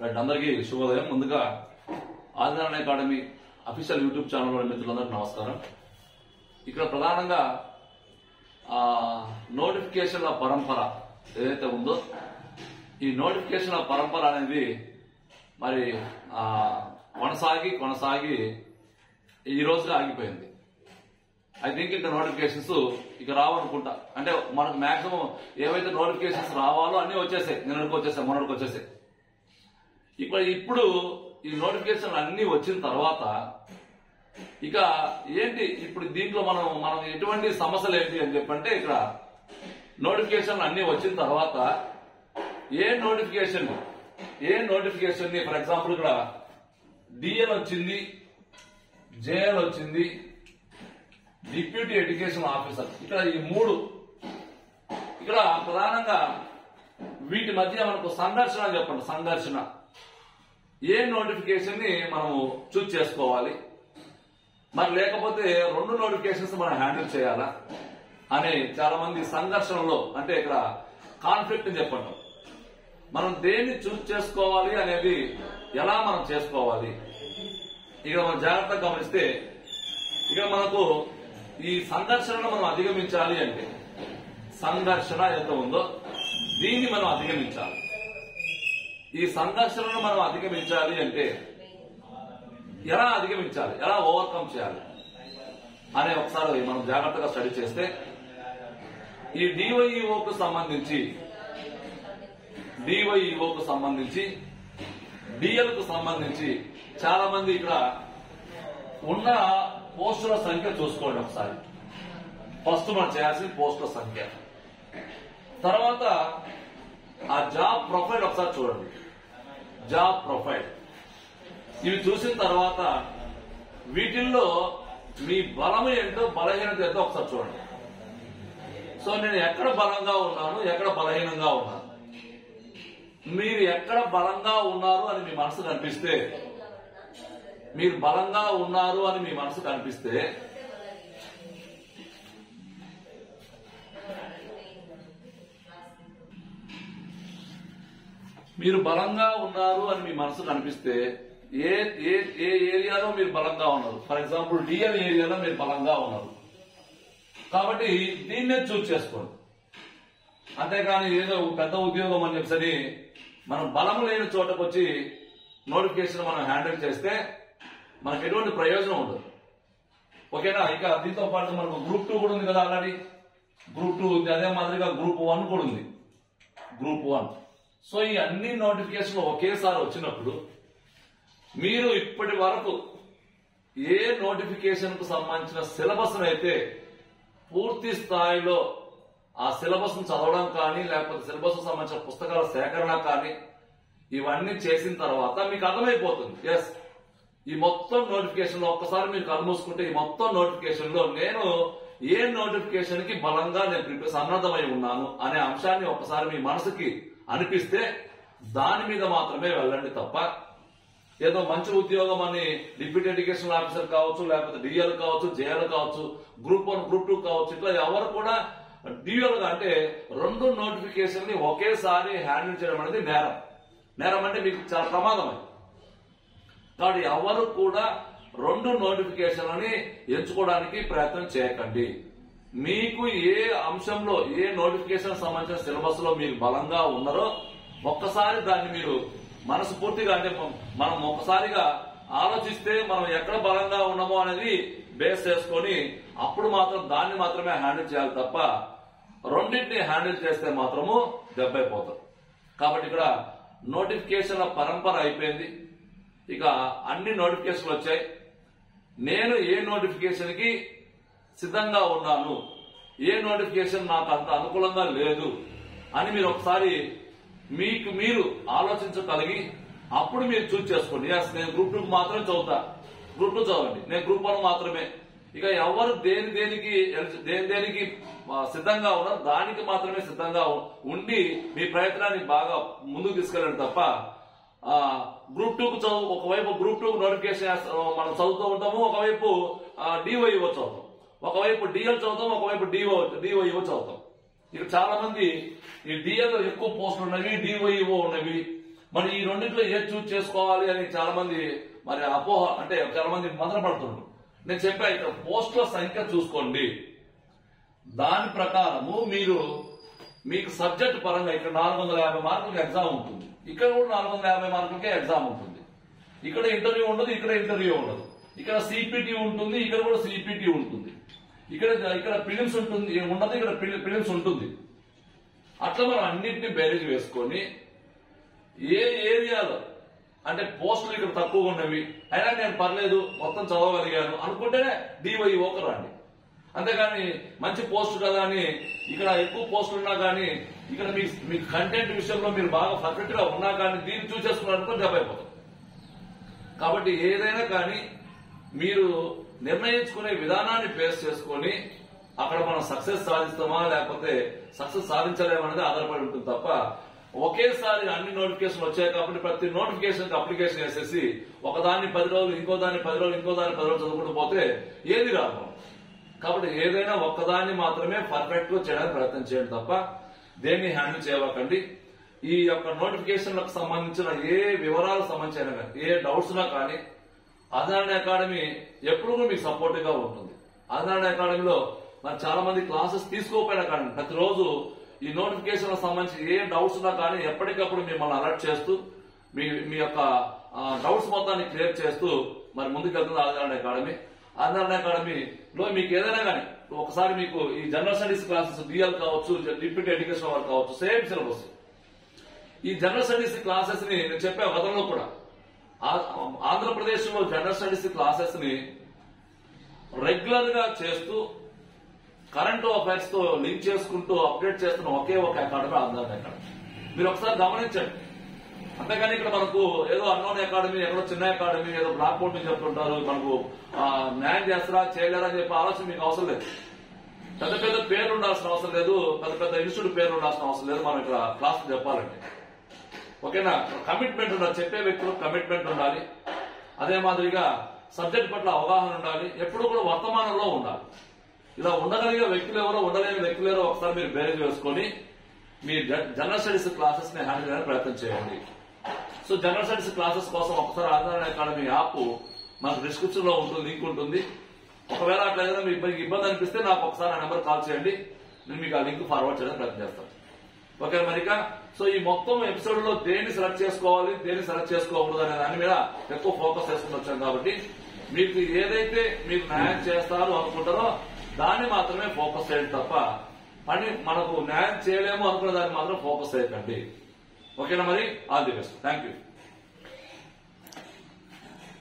right అందరికీ శుభోదయం ముందుగా Adinarayana academy official YouTube channel మిత్రులందరికీ నమస్కారం ఇక్కడ ప్రధానంగా ఆ నోటిఫికేషన్ల పరంపర ఏదైతే ఉందో ఈ నోటిఫికేషన్ల పరంపర అనేది మరి ఆ, కొనసాగి కొనసాగి ఈ రోజుగా ఆగిపోయింది ఐ థింక్ ఇక నోటిఫికేషన్స్ ఇక రావనుకుంటా అంటే మనకు మాక్సిమం ఏవైతే నోటిఫికేషన్స్ రావాలో అన్ని వచ్చేసాయి నిన్నటికి వచ్చేసాయి మొన్నటికి వచ్చేసాయి ఇక్కడ ఇప్పుడు ఈ నోటిఫికేషన్ అన్ని వచ్చిన తర్వాత ఇక ఏంటి ఇప్పుడు దీంట్లో మనం మనం ఎటువంటి సమస్యలు ఏంటి అని చెప్పంటే ఇక్కడ నోటిఫికేషన్ అన్ని వచ్చిన తర్వాత ఏ నోటిఫికేషన్ ఏ నోటిఫికేషన్ ని ఫర్ ఎగ్జాంపుల్ ఇక్కడ డిఎల్ వచ్చింది జేఎల్ వచ్చింది డిప్యూటీ ఎడ్యుకేషన్ ఆఫీసర్ ఇక్కడ ఈ మూడు ఇక్కడ ప్రధానంగా వీటి మధ్య మనకు సంఘర్షణ అని చెప్పండి సంఘర్షణ ఏ నోటిఫికేషన్ ని మనము చూస్ చేసుకోవాలి మరి లేకపోతే రెండు నోటిఫికేషన్స్ మనం హ్యాండిల్ చేయాలా అని చాలా మంది సంఘర్షణలో అంటే ఇక్కడ కాన్ఫ్లిక్ట్ అని చెప్పండి మనం దేన్ని చూస్ చేసుకోవాలి అనేది ఎలా మనం చేసుకోవాలి ఇక్కడ మనం జాగ్రత్తగా గమనిస్తే ఇక్కడ మనకు ఈ సంఘర్షణను మనం అధిగమించాలి అంటే సంఘర్షణ ఎంత ఉందో దీన్ని మనం అధిగమించాలి ఈ సంఘర్షణను మనం అధిగమించాలి అంటే ఎలా అధిగమించాలి ఎలా ఓవర్కమ్ చేయాలి అనే ఒకసారి మనం జాగ్రత్తగా స్టడీ చేస్తే ఈ డివైఈఓకు సంబంధించి డివైఈఓకు సంబంధించి డిఎల్ కు సంబంధించి చాలా మంది ఇక్కడ ఉన్న పోస్టుల సంఖ్య చూసుకోండి ఒకసారి ఫస్ట్ మనం చేయాల్సిన పోస్టుల సంఖ్య తర్వాత ఆ జాబ్ ప్రొఫైల్ ఒకసారి చూడండి జాబ్ ప్రొఫైల్ ఇవి చూసిన తర్వాత వీటిల్లో మీ బలం ఏంటో బలహీనత ఏంటో ఒకసారి చూడండి సో నేను ఎక్కడ బలంగా ఉన్నాను ఎక్కడ బలహీనంగా ఉన్నాను మీరు ఎక్కడ బలంగా ఉన్నారు అని మీ మనసు కనిపిస్తే మీరు బలంగా ఉన్నారు అని మీ మనసు కనిపిస్తే మీరు బలంగా ఉన్నారు అని మీ మనసు కనిపిస్తే ఏ ఏ ఏ ఏరియాలో మీరు బలంగా ఉన్నారు ఫర్ ఎగ్జాంపుల్ డిఎల్ ఏరియాలో మీరు బలంగా ఉన్నారు కాబట్టి దీన్నే చూస్ చేసుకోండి అంతేకాని ఏదో పెద్ద ఉద్యోగం అని చెప్పి మనం బలం లేని చోటకు వచ్చి నోటిఫికేషన్ మనం హ్యాండిల్ చేస్తే మనకు ఎటువంటి ప్రయోజనం ఉండదు ఓకేనా ఇక దీంతో పాటు మనకు గ్రూప్ టూ కూడా ఉంది కదా ఆల్రెడీ గ్రూప్ టూ ఉంది అదే మాదిరిగా గ్రూప్ వన్ కూడా ఉంది గ్రూప్ వన్ సో ఈ అన్ని నోటిఫికేషన్ ఒకేసారి వచ్చినప్పుడు మీరు ఇప్పటి వరకు ఏ నోటిఫికేషన్ కు సంబంధించిన సిలబస్ అయితే పూర్తి స్థాయిలో ఆ సిలబస్ చదవడం కానీ లేకపోతే సిలబస్ సంబంధించిన పుస్తకాల సేకరణ కానీ ఇవన్నీ చేసిన తర్వాత మీకు అర్థమైపోతుంది ఎస్ ఈ మొత్తం నోటిఫికేషన్ లో ఒక్కసారి మీరు కళ్ళు మూసుకుంటే ఈ మొత్తం నోటిఫికేషన్ లో నేను ఏ నోటిఫికేషన్ కి బలంగా నేను ప్రిపేర్ సన్నద్ధమై ఉన్నాను అనే అంశాన్ని ఒక్కసారి మీ మనసుకి అనిపిస్తే దాని మీద మాత్రమే వెళ్ళండి తప్ప ఏదో మంచి ఉద్యోగం అని డిప్యూటీ ఎడ్యుకేషన్ ఆఫీసర్ కావచ్చు లేకపోతే డిఎల్ కావచ్చు జేఎల్ కావచ్చు గ్రూప్ వన్ గ్రూప్ టూ కావచ్చు ఇట్లా ఎవరు కూడా డిఎల్ గా అంటే రెండు నోటిఫికేషన్ ని ఒకేసారి హ్యాండిల్ చేయడం అనేది నేరం నేరం అంటే మీకు చాలా ప్రమాదం అది కాబట్టి ఎవరు కూడా రెండు నోటిఫికేషన్లని ఎంచుకోవడానికి ప్రయత్నం చేయకండి మీకు ఏ అంశంలో ఏ నోటిఫికేషన్ సంబంధించిన సిలబస్ లో మీరు బలంగా ఉన్నారో ఒక్కసారి దాన్ని మీరు మనసు పూర్తిగా అంటే మనం ఒక్కసారిగా ఆలోచిస్తే మనం ఎక్కడ బలంగా ఉన్నామో అనేది బేస్ చేసుకొని అప్పుడు మాత్రం దాన్ని మాత్రమే హ్యాండిల్ చేయాలి తప్ప రెండింటిని హ్యాండిల్ చేస్తే మాత్రము దెబ్బైపోతాం కాబట్టి ఇక్కడ నోటిఫికేషన్ల పరంపర అయిపోయింది ఇక అన్ని నోటిఫికేషన్లు వచ్చాయి నేను ఏ నోటిఫికేషన్ కి సిద్ధంగా ఉన్నాను ఏ నోటిఫికేషన్ నాకు అంత అనుకూలంగా లేదు అని మీరు ఒకసారి మీకు మీరు ఆలోచించగలిగి అప్పుడు మీరు చూస్ చేసుకోండి ఎస్ నేను గ్రూప్ టూ మాత్రమే చదువుతా గ్రూప్ టూ చదవండి నేను గ్రూప్ వన్ మాత్రమే ఇక ఎవరు దేని దేనికి ఎలిజి- దేని దేనికి ఆ, సిద్ధంగా ఉన్నారో దానికి మాత్రమే సిద్ధంగా ఉ- ఉండి మీ ప్రయత్నాన్ని బాగా ముందుకు తీసుకెళ్ళండి తప్ప ఆ గ్రూప్ టూ కు చదువు ఒకవైపు గ్రూప్ టూ నోటిఫికేషన్ వేస్తా- మనం చదువుతూ ఉంటాము ఒకవైపు డివైఓ చదువుతాం ఒకవైపు డిఎల్ చదువుతాం ఒకవైపు డిఓ డిఓఈఓ చదువుతాం ఇక చాలా మంది ఈ డిఎల్ ఎక్కువ పోస్టులు ఉన్నవి డిఓఈఓ ఉన్నవి మరి ఈ రెండింటిలో ఏది చూస్ చేసుకోవాలి అని చాలా మంది మరి అపోహ అంటే చాలా మంది మంత్ర పడుతున్నారు నేను చెప్పా ఇక్కడ పోస్టుల సంఖ్య చూసుకోండి దాని ప్రకారము మీరు మీకు సబ్జెక్ట్ పరంగా ఇక్కడ నాలుగు వందల యాభై మార్కులకి ఎగ్జామ్ ఉంటుంది ఇక్కడ కూడా నాలుగు వందల యాభై మార్కులకే ఎగ్జామ్ ఉంటుంది ఇక్కడ ఇంటర్వ్యూ ఉండదు ఇక్కడ ఇంటర్వ్యూ ఉండదు ఇక్కడ సిపిటి ఉంటుంది ఇక్కడ కూడా సిపిటి ఉంటుంది ఇక్కడ ఇక్కడ ఫిలిమ్స్ ఉంటుంది ఉండదు ఇక్కడ ఫిలిమ్స్ ఉంటుంది అట్లా మనం అన్నింటినీ బేరేజ్ వేసుకొని ఏ ఏరియాలో అంటే పోస్టులు ఇక్కడ తక్కువగా ఉన్నవి అయినా నేను పర్లేదు మొత్తం చదవగలిగాను అనుకుంటేనే డివైఓకి రండి అంతేగాని మంచి పోస్ట్ కదా అని ఇక్కడ ఎక్కువ పోస్టులు ఉన్నా కానీ ఇక్కడ మీ మీ కంటెంట్ విషయంలో మీరు బాగా పర్ఫెక్ట్ గా ఉన్నా కానీ దీన్ని చూస్ చేసుకున్నారనుకో దెబ్బ అయిపోతుంది కాబట్టి ఏదైనా కానీ మీరు నిర్ణయించుకునే విధానాన్ని బేస్ చేసుకొని అక్కడ మనం సక్సెస్ సాధిస్తామా లేకపోతే సక్సెస్ సాధించలేమనేది ఆధారపడి ఉంటుంది తప్ప ఒకేసారి అన్ని నోటిఫికేషన్ వచ్చాయి కాబట్టి ప్రతి నోటిఫికేషన్ అప్లికేషన్ వేసేసి ఒకదాన్ని పది రోజులు ఇంకో దాన్ని పది రోజులు ఇంకో దాన్ని పది రోజులు చదువుకుంటూ పోతే ఏది రాదు కాబట్టి ఏదైనా ఒక్కదాన్ని మాత్రమే పర్ఫెక్ట్ గా చేయడానికి ప్రయత్నం చేయండి తప్ప దేన్ని హ్యాండిల్ చేయవకండి ఈ యొక్క నోటిఫికేషన్లకు సంబంధించిన ఏ వివరాలకు సంబంధించిన కానీ, ఏ డౌట్స్ నా కానీ ఆధారణ అకాడమీ ఎప్పుడు కూడా మీకు సపోర్ట్ గా ఉంటుంది ఆధారణ అకాడమీలో మరి చాలా మంది క్లాసెస్ తీసుకోకపోయినా కానీ ప్రతిరోజు ఈ నోటిఫికేషన్ సంబంధించి ఏ డౌట్స్ ఉన్నా కానీ ఎప్పటికప్పుడు మిమ్మల్ని అలర్ట్ చేస్తూ మీ మీ యొక్క డౌట్స్ మొత్తాన్ని క్లియర్ చేస్తూ మరి ముందుకెళ్తుంది ఆధారణ అకాడమీ ఆధారణ అకాడమీలో మీకు ఏదైనా కానీ ఒకసారి మీకు ఈ జనరల్ స్టడీస్ క్లాసెస్ డిఎల్ కావచ్చు డిప్యూటీ ఎడ్యుకేషన్ వాళ్ళు కావచ్చు సేమ్ సిలబస్ ఈ జనరల్ స్టడీస్ క్లాసెస్ ని నేను చెప్పే గతంలో కూడా ఆ- ఆంధ్రప్రదేశ్ లో జనరల్ స్టడీస్ క్లాసెస్ ని రెగ్యులర్ గా చేస్తూ కరెంట్ అఫైర్స్ తో లింక్ చేసుకుంటూ అప్డేట్ చేస్తున్న ఒకే ఒక అకాడమీ ఆంధ్ర అకాడమీ మీరు ఒకసారి గమనించండి అంతేగాని ఇక్కడ మనకు ఏదో అన్నోన్ అకాడమీ ఎక్కడో చిన్న అకాడమీ ఏదో బ్లాక్ బోర్డ్ నుంచి చెప్తుంటారు మనకు ఆ, న్యాయం చేస్తారా చేయలేరా అని చెప్పి ఆలోచన మీకు అవసరం లేదు పెద్ద పెద్ద పేర్లు ఉండాల్సిన అవసరం లేదు పెద్ద పెద్ద ఇన్స్టిట్యూట్ పేర్లు ఉండాల్సిన అవసరం లేదు మనం ఇక్కడ క్లాస్ చెప్పాలంటే ఓకేనా కమిట్మెంట్ ఉండాలి చెప్పే వ్యక్తులకు కమిట్మెంట్ ఉండాలి అదే మాదిరిగా సబ్జెక్ట్ పట్ల అవగాహన ఉండాలి ఎప్పుడు కూడా వర్తమానంలో ఉండాలి ఇలా ఉండగలిగే వ్యక్తులు ఎవరో ఉండలేని వ్యక్తులు ఎవరో ఒకసారి మీరు బేరేజ్ వేసుకొని మీ జ- జనరల్ స్టడీస్ క్లాసెస్ ని హ్యాండిల్ చేయడానికి ప్రయత్నం చేయండి సో జనరల్ స్టడీస్ క్లాసెస్ కోసం ఒకసారి ఆధారణ అకాడమీ యాప్ మనకు డిస్క్రిప్షన్ లో ఉంటుంది లింక్ ఉంటుంది ఒకవేళ అట్లా ఏదైనా మీకు ఇబ్బంది- ఇబ్బంది అనిపిస్తే నాకు ఒకసారి ఆ నెంబర్ కాల్ చేయండి నేను మీకు ఆ లింక్ ఫార్వర్డ్ చేయడానికి ప్రయత్నం చేస్తాను ఓకే మరిక సో ఈ మొత్తం ఎపిసోడ్ లో దేన్ని సెలెక్ట్ చేసుకోవాలి దేన్ని సెలెక్ట్ చేసుకోకూడదు అనే దాని మీద ఎక్కువ ఫోకస్ చేసుకుని వచ్చాం కాబట్టి మీకు ఏదైతే మీకు న్యాయం చేస్తారు అనుకుంటారో దాన్ని మాత్రమే ఫోకస్ చేయండి తప్ప పని మనకు న్యాయం చేయలేము అనుకున్న దాన్ని మాత్రం ఫోకస్ చేయకండి ఓకేనా మరి all the best thank you